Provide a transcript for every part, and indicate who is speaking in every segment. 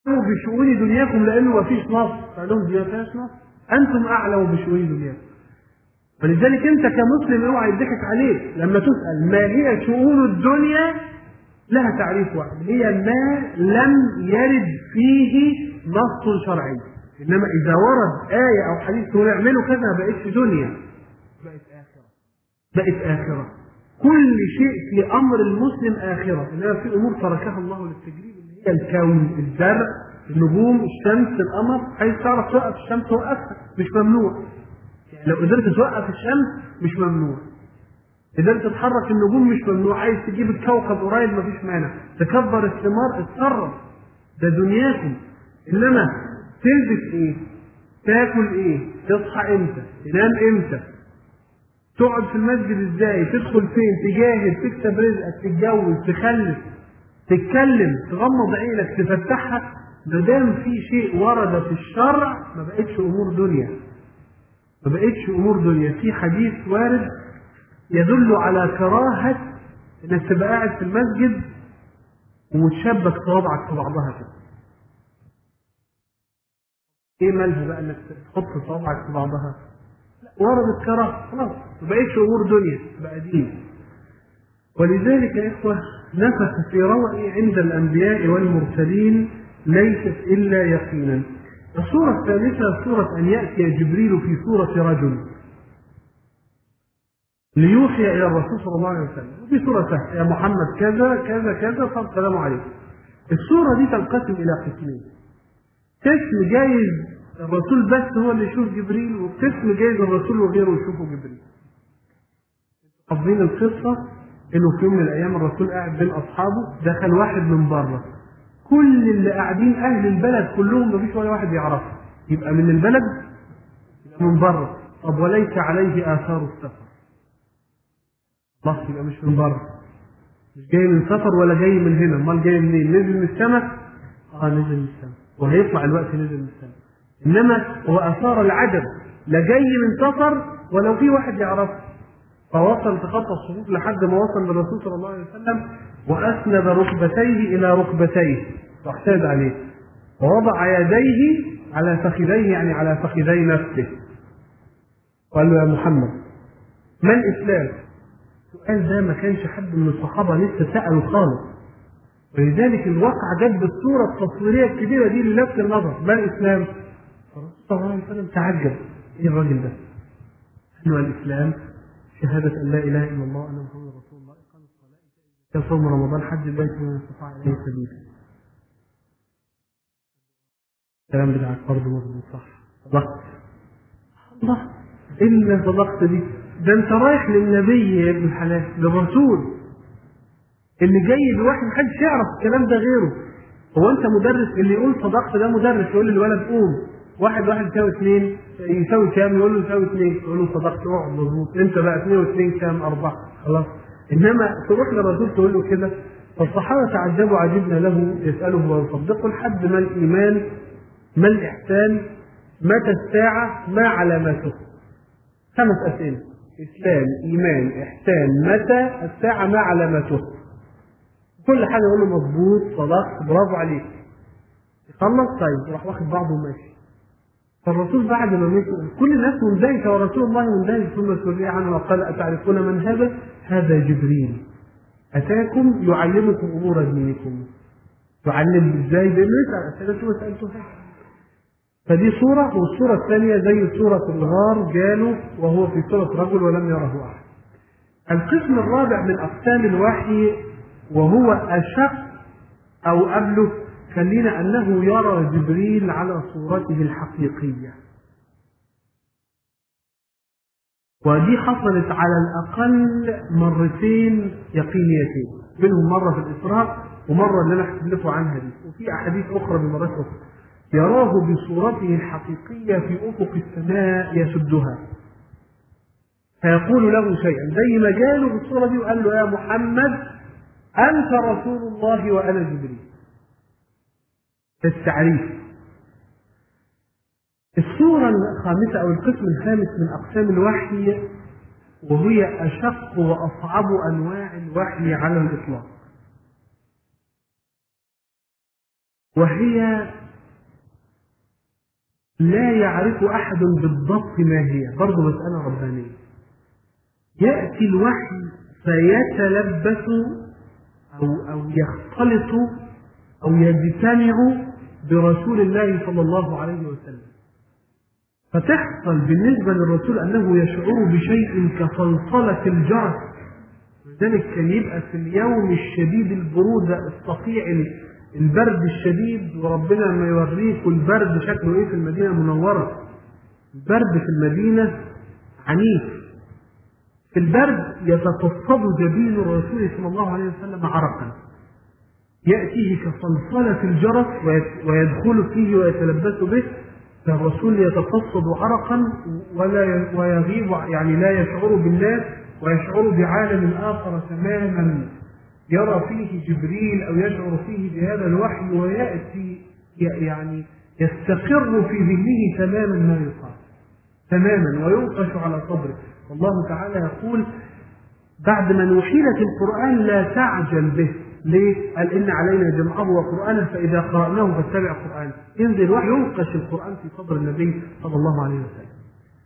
Speaker 1: بشؤون دنياكم لانه ما فيش نص قال لهم دي ما فيهاش نص انتم اعلم بشؤون دنياكم فلذلك انت كمسلم اوعى يضحك عليك لما تسال ما هي شؤون الدنيا لها تعريف واحد هي ما لم يرد فيه نص شرعي انما اذا ورد ايه او حديث تقول اعملوا كذا ما بقتش دنيا بقت اخره بقت اخره كل شيء في امر المسلم اخره انما في امور تركها الله للتجريب اللي هي الكون الزرع النجوم الشمس القمر عايز تعرف توقف الشمس توقفها مش ممنوع يعني لو قدرت توقف الشمس مش ممنوع قدرت تحرك النجوم مش ممنوع عايز تجيب الكوكب قريب مفيش مانع تكبر الثمار اتصرف ده دنياكم انما تلبس ايه تاكل ايه تصحى امتى تنام امتى تقعد في المسجد ازاي تدخل فين تجاهد تكسب رزقك تتجوز تخلف تتكلم تغمض عينك تفتحها ما دام في شيء ورد في الشرع ما بقتش امور دنيا ما بقتش امور دنيا في حديث وارد يدل على كراهه انك تبقى قاعد في المسجد وتشبك صوابعك في بعضها كده ايه مالها بقى انك تحط صوابعك في بعضها ورد الكراهه خلاص ما بقتش امور دنيا بقى دين ولذلك يا اخوه نفس في روعي عند الانبياء والمرسلين ليست الا يقينا الصورة الثالثة صورة أن يأتي جبريل في صورة رجل ليوحي إلى الرسول صلى الله عليه وسلم وفي صورة سهلة يا محمد كذا كذا كذا صار السلام عليكم الصورة دي تنقسم إلى قسمين قسم جايز الرسول بس هو اللي يشوف جبريل وقسم جايز الرسول وغيره يشوفوا جبريل حافظين القصة إنه في يوم من الأيام الرسول قاعد بين أصحابه دخل واحد من بره كل اللي قاعدين اهل البلد كلهم مفيش ولا واحد يعرفه يبقى من البلد يبقى من بره طب وليس عليه اثار السفر خلاص يبقى مش من بره مش جاي من سفر ولا جاي من هنا امال جاي منين نزل من السماء اه نزل من السماء وهيطلع الوقت نزل من السماء انما هو اثار العدم لا جاي من سفر ولو في واحد يعرفه فوصل تخطى الصفوف لحد ما وصل للرسول صلى الله عليه وسلم واسند ركبتيه الى ركبتيه واحتاج عليه ووضع يديه على فخذيه يعني على فخذي نفسه قال له يا محمد ما الاسلام؟ السؤال ده ما كانش حد من الصحابه لسه ساله خالص ولذلك الواقع جت بالصوره التصويريه الكبيره دي للفت النظر ما الاسلام؟ فالرسول صلى الله عليه وسلم تعجب ايه الراجل ده؟ قال له الاسلام شهادة أن لا إله إلا الله وأن محمد رسول الله إقام الصلاة صوم رمضان حج البيت من استطاع إليه سبيلا. الكلام بتاعك برضه مظبوط صح صدقت الله إلا صدقت دي ده أنت رايح للنبي يا ابن الحلال للرسول اللي جاي بواحد محدش يعرف الكلام ده غيره هو أنت مدرس اللي يقول صدقت ده مدرس يقول للولد قوم واحد واحد يساوي اثنين يساوي كام يقول له يساوي اثنين يقول له صدقت اقعد مظبوط انت بقى اثنين واثنين كام اربعه خلاص انما تروح للرسول تقول له كده فالصحابه تعجبوا عجبنا له يساله ويصدقه لحد ما الايمان ما الاحسان متى الساعه ما علاماته خمس اسئله اسلام ايمان احسان متى الساعه ما علاماته كل حاجه يقول له مظبوط صدقت برافو عليك يخلص طيب يروح واخد بعضه وماشي فالرسول بعد ما مات كل الناس مندهشة ورسول الله مندهش ثم سري عنه وقال أتعرفون من هذا؟ هذا جبريل أتاكم يعلمكم أمور دينكم يعلم ازاي بانه يسأل أسئلة شو سألته فدي صورة والصورة الثانية زي صورة الغار جاله وهو في صورة رجل ولم يره أحد. القسم الرابع من أقسام الوحي وهو أشق أو أبلغ خلينا أنه يرى جبريل على صورته الحقيقية ودي حصلت على الأقل مرتين يقينيتين منهم مرة في الإسراء ومرة اللي أنا حكيت عنها دي وفي أحاديث أخرى بمرات أخرى يراه بصورته الحقيقية في أفق السماء يسدها فيقول له شيئا زي ما جاله بالصورة دي وقال له يا محمد أنت رسول الله وأنا جبريل التعريف الصورة الخامسة أو القسم الخامس من أقسام الوحي وهي أشق وأصعب أنواع الوحي على الإطلاق وهي لا يعرف أحد بالضبط ما هي برضه مسألة ربانية يأتي الوحي فيتلبس أو أو يختلط أو يجتمع برسول الله صلى الله عليه وسلم فتحصل بالنسبة للرسول أنه يشعر بشيء كصلصلة الجرس لذلك كان يبقى في اليوم الشديد البرودة الصقيع البرد الشديد وربنا ما يوريكم البرد شكله ايه في المدينة المنورة البرد في المدينة عنيف في البرد يتفصد جبين الرسول صلى الله عليه وسلم عرقا يأتيه كصلصلة الجرس ويدخل فيه ويتلبس به فالرسول يتفصد عرقا ولا ويغيب يعني لا يشعر بالناس ويشعر بعالم آخر تماما يرى فيه جبريل أو يشعر فيه بهذا الوحي ويأتي يعني يستقر في ذهنه تماما ما يقال تماما وينقش على صدره والله تعالى يقول بعد ما نحيلت القرآن لا تعجل به ليه؟ قال إن علينا جمعه وقرآنه فإذا قرأناه فاتبع قرآنه ينزل وحي ينقش القرآن في صدر النبي صلى الله عليه وسلم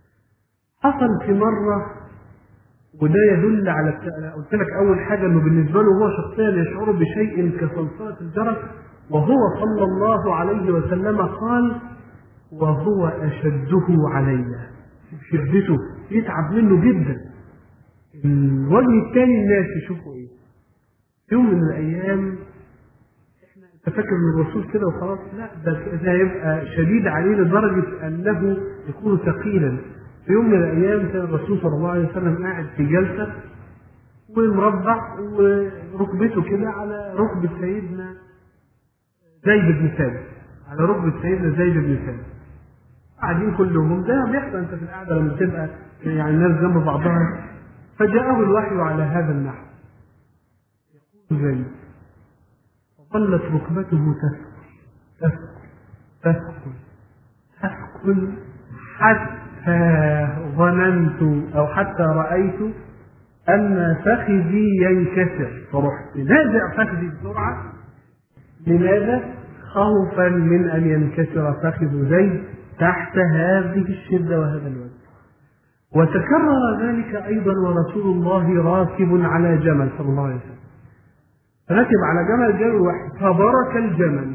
Speaker 1: حصل في مرة وده يدل على قلت لك أول حاجة إنه بالنسبة له هو شخصيا يشعر بشيء كصلصلة الجرس وهو صلى الله عليه وسلم قال وهو أشده علي شدته يتعب منه جدا الوجه الثاني الناس يشوفوا ايه يوم من الايام احنا انت فاكر ان الرسول كده وخلاص لا ده ده يبقى شديد عليه لدرجه انه يكون ثقيلا في يوم من الايام كان الرسول صلى الله عليه وسلم قاعد في جلسه ومربع وركبته كده على ركبه سيدنا زيد بن ثابت على ركبه سيدنا زيد بن ثابت قاعدين كلهم ده بيحصل انت في القعده لما تبقى يعني الناس جنب بعضها فجاءه الوحي على هذا النحو يقول زيد وظلت ركبته تثقل تثقل تثقل حتى ظننت او حتى رايت ان فخذي ينكسر فرحت نازع فخذي بسرعه لماذا؟ خوفا من ان ينكسر فخذ زيد تحت هذه الشده وهذا الوزن وتكرر ذلك ايضا ورسول الله راكب على جمل صلى الله عليه وسلم ركب على جمل جاء الوحي فبرك الجمل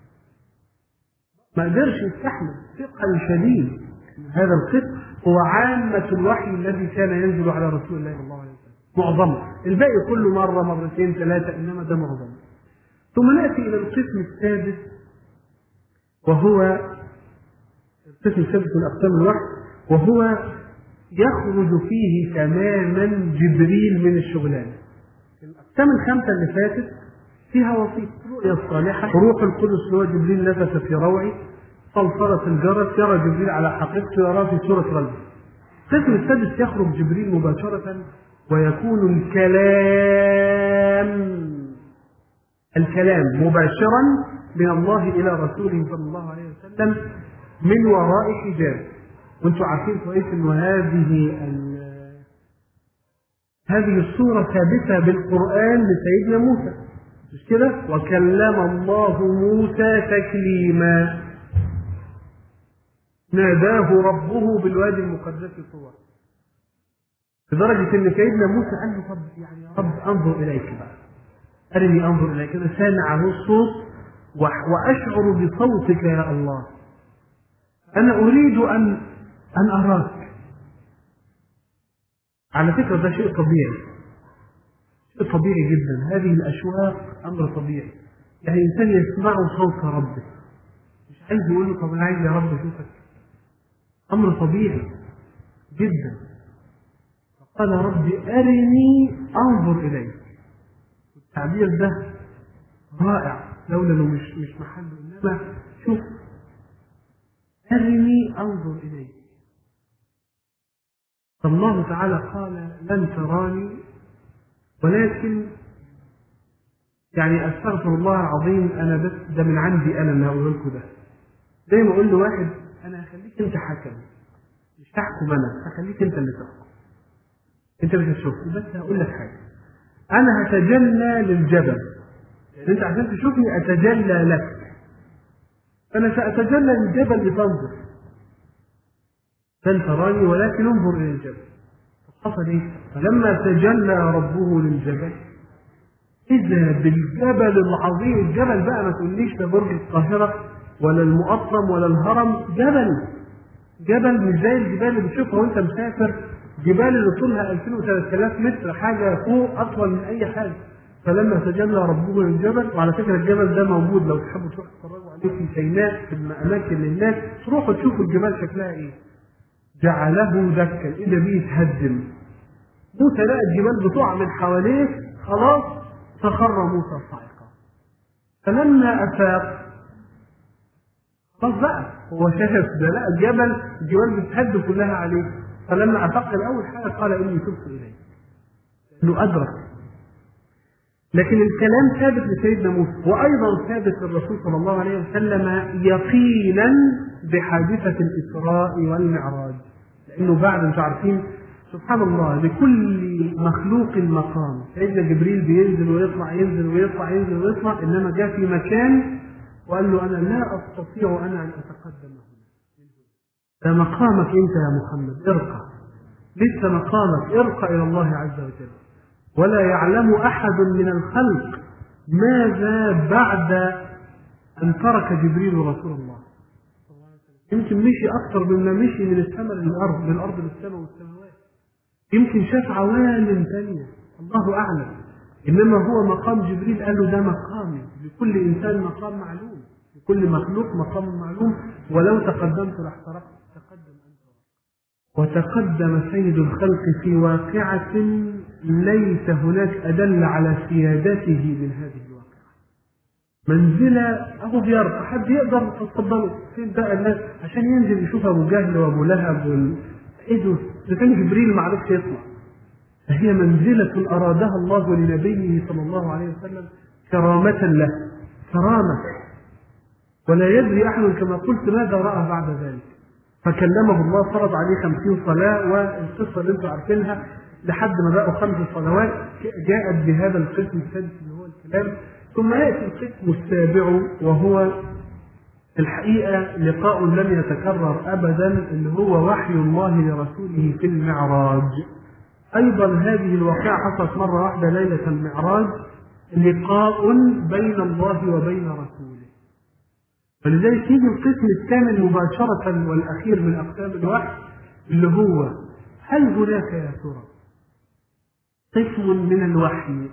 Speaker 1: ما قدرش يستحمل ثقل شديد هذا القط هو عامة الوحي الذي كان ينزل على رسول الله صلى الله عليه وسلم معظمه الباقي كله مرة مرتين ثلاثة إنما ده معظمه ثم نأتي إلى القسم السادس وهو القسم السادس من أقسام الوحي وهو يخرج فيه تماما جبريل من الشغلانة الأقسام الخمسة اللي فاتت فيها وسيط رؤيا الصالحة روح القدس اللي هو جبريل نفث في روعي صلصلة الجرس يرى جبريل على حقيقته يراه في صورة رجل القسم السادس يخرج جبريل مباشرة ويكون الكلام الكلام مباشرا من الله إلى رسوله صلى الله عليه وسلم من وراء حجاب وانتم عارفين كويس انه هذه هذه الصورة ثابتة بالقرآن لسيدنا موسى مش كده؟ وكلم الله موسى تكليما ناداه ربه بالوادي المقدس طوى لدرجة ان سيدنا موسى قال له طب يعني يا رب انظر اليك بقى ارني انظر اليك انا سامع له الصوت واشعر بصوتك يا الله انا اريد ان أن أراك على فكرة ده شيء طبيعي شيء طبيعي جدا هذه الأشواق أمر طبيعي يعني الإنسان يسمع صوت ربه مش عايز يقول له طب أنا عايز يا رب أشوفك أمر طبيعي جدا فقال ربي أرني أنظر إليك التعبير ده رائع لولا انه مش مش محله انما شوف أرني أنظر إليك فالله تعالى قال لن تراني ولكن يعني استغفر الله العظيم انا بس ده من عندي انا اللي هقول لكم ده زي ما اقول لواحد انا هخليك انت حكم مش هحكم انا هخليك انت اللي تحكم انت مش هتشوفني بس هقول لك حاجه انا هتجلى للجبل انت عشان تشوفني اتجلى لك فأنا سأتجلى للجبل لتنظر لن تراني ولكن انظر إلى الجبل حصل إيه؟ فلما تجلى ربه للجبل إذا بالجبل العظيم الجبل بقى ما تقوليش ده برج القاهرة ولا المقطم ولا الهرم جبل جبل مش زي الجبال اللي بتشوفها وانت مسافر جبال اللي طولها 2000 و 3000 متر حاجه فوق اطول من اي حاجه فلما تجلى ربه للجبل وعلى فكره الجبل ده موجود لو تحبوا تروحوا تتفرجوا عليه في سيناء في الاماكن للناس تروحوا تشوفوا الجبال شكلها ايه جعله دكا اذا بيه يتهدم موسى لقى الجبال بتقع من حواليه خلاص فخر موسى صاعقا فلما افاق خلاص بقى هو شاف ده لا الجبل الجبال بتهد كلها عليه فلما افاق الاول حاجه قال اني تبت اليه انه ادرك لكن الكلام ثابت لسيدنا موسى وايضا ثابت للرسول صلى الله عليه وسلم يقينا بحادثه الاسراء والمعراج لانه بعد انتم عارفين سبحان الله لكل مخلوق مقام سيدنا جبريل بينزل ويطلع ينزل ويطلع ينزل ويطلع انما جاء في مكان وقال له انا لا استطيع انا ان اتقدم هنا ده مقامك انت يا محمد ارقى لسه مقامك ارقى الى الله عز وجل ولا يعلم احد من الخلق ماذا بعد ان ترك جبريل رسول الله يمكن مشي اكثر مما مشي من السماء للارض من الارض للسماء والسماوات يمكن شاف عوالم ثانيه الله اعلم انما هو مقام جبريل قال له ده مقامي لكل انسان مقام معلوم لكل مخلوق مقام معلوم ولو تقدمت لاحترقت تقدم انت وتقدم سيد الخلق في واقعة ليس هناك أدل على سيادته من هذه الواقعة منزلة أهو بيرقى حد يقدر تتفضلوا فين بقى الناس عشان ينزل يشوف أبو جهل وأبو لهب وال... إيه دول؟ ده كان جبريل ما عرفش يطلع فهي منزلة أرادها الله لنبيه صلى الله عليه وسلم كرامة له كرامة ولا يدري أحد كما قلت ماذا رأى بعد ذلك فكلمه الله فرض عليه خمسين صلاة والقصة اللي انتم عارفينها لحد ما بقوا خمس صلوات جاءت بهذا القسم السادس اللي هو الكلام ثم يأتي القسم السابع وهو الحقيقة لقاء لم يتكرر أبدا اللي هو وحي الله لرسوله في المعراج أيضا هذه الواقعة حصلت مرة واحدة ليلة المعراج لقاء بين الله وبين رسوله فلذلك يجي القسم الثامن مباشرة والأخير من أقسام الوحي اللي هو هل هناك يا ترى قسم من الوحي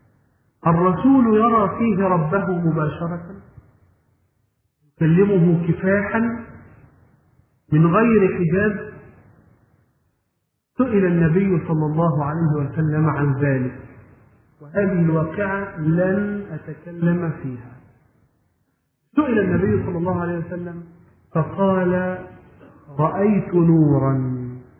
Speaker 1: الرسول يرى فيه ربه مباشرة يكلمه كفاحا من غير حجاب سئل النبي صلى الله عليه وسلم عن ذلك وهذه الواقعة لن أتكلم فيها سئل النبي صلى الله عليه وسلم فقال رأيت نورا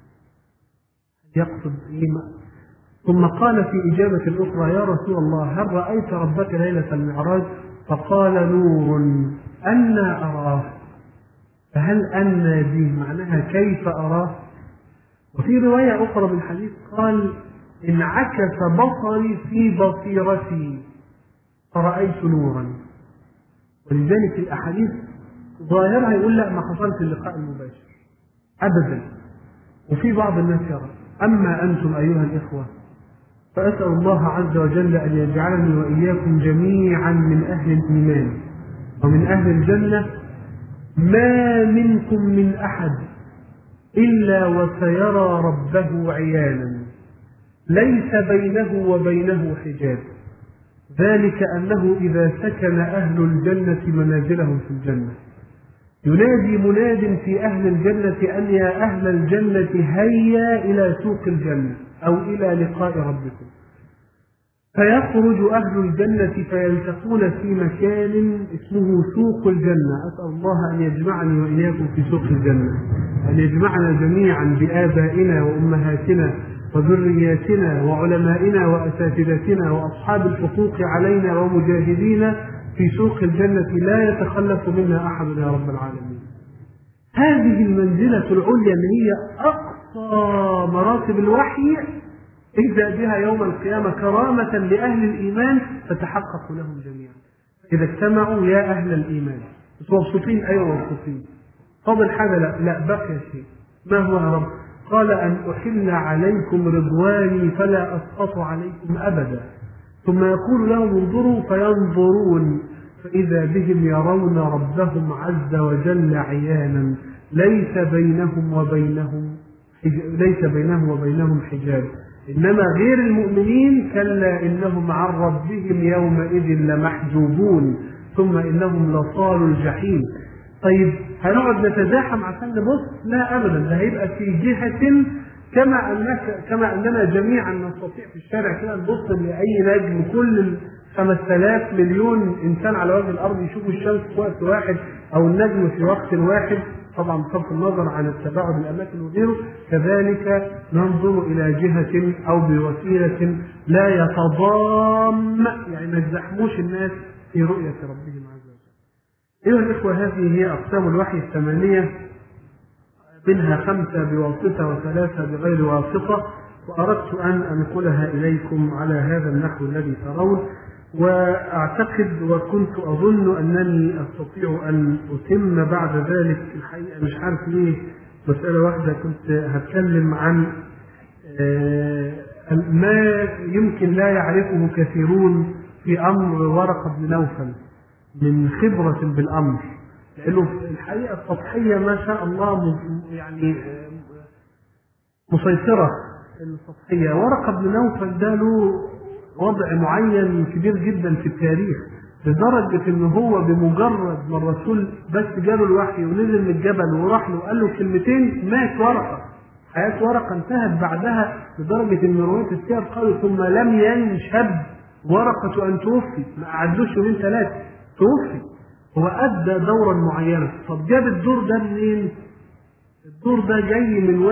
Speaker 1: يقصد إيه ثم قال في إجابة أخرى يا رسول الله هل رأيت ربك ليلة المعراج فقال نور أنا أراه فهل أنا دي معناها كيف أراه وفي رواية أخرى من الحديث قال انعكس بصري في بصيرتي فرأيت نورا ولذلك الأحاديث ظاهرها يقول لا ما حصلش اللقاء المباشر أبدا وفي بعض الناس يرى أما أنتم أيها الإخوة فأسأل الله عز وجل أن يجعلني وإياكم جميعا من أهل الإيمان ومن أهل الجنة ما منكم من أحد إلا وسيرى ربه عيانا ليس بينه وبينه حجاب ذلك أنه إذا سكن أهل الجنة منازلهم في الجنة ينادي مناد في أهل الجنة أن يا أهل الجنة هيا إلى سوق الجنة أو إلى لقاء ربكم فيخرج أهل الجنة فيلتقون في مكان اسمه سوق الجنة أسأل الله أن يجمعني وإياكم في سوق الجنة أن يجمعنا جميعا بآبائنا وأمهاتنا وذرياتنا وعلمائنا وأساتذتنا وأصحاب الحقوق علينا ومجاهدينا في سوق الجنة لا يتخلف منا أحد يا رب العالمين هذه المنزلة العليا اللي هي أقصى مراتب الوحي اجزأ بها يوم القيامة كرامة لأهل الإيمان فتحقق لهم جميعا إذا اجتمعوا يا أهل الإيمان انتوا مبسوطين ايوه مبسوطين فاضل حاجه لا لا بقي شيء ما هو يا رب قال ان احل عليكم رضواني فلا اسقط عليكم ابدا ثم يقول لهم انظروا فينظرون فاذا بهم يرون ربهم عز وجل عيانا ليس بينهم وبينهم ليس بينهم وبينهم حجاب انما غير المؤمنين كلا انهم عن ربهم يومئذ لمحجوبون ثم انهم لصال الجحيم طيب هنقعد نتزاحم عشان نبص لا ابدا ده هيبقى في جهه كما انك كما اننا جميعا نستطيع في الشارع كده نبص لاي نجم كل ال 5000 مليون انسان على وجه الارض يشوفوا الشمس في وقت واحد او النجم في وقت واحد طبعا بصرف النظر عن التباعد الاماكن وغيره كذلك ننظر الى جهه او بوسيله لا يتضام يعني ما يزحموش الناس في رؤيه ربهم عز وجل. ايها الاخوه هذه هي اقسام الوحي الثمانيه منها خمسه بواسطه وثلاثه بغير واسطه واردت ان انقلها اليكم على هذا النحو الذي ترون واعتقد وكنت اظن انني استطيع ان اتم بعد ذلك الحقيقه مش عارف ليه مساله واحده كنت هتكلم عن ما يمكن لا يعرفه كثيرون في امر ورقه بن نوفل من خبره بالامر لانه الحقيقه السطحيه ما شاء الله يعني مسيطره السطحيه ورقه بن نوفل ده له وضع معين كبير جدا في التاريخ لدرجة ان هو بمجرد ما الرسول بس جاله الوحي ونزل من الجبل وراح له وقال له كلمتين مات ورقة حياة ورقة انتهت بعدها لدرجة ان رواية السير قالوا ثم لم ينشب ورقة ان توفي ما قعدوش يومين ثلاثة توفي هو ادى دورا معينا طب جاب الدور ده منين؟ الدور ده جاي من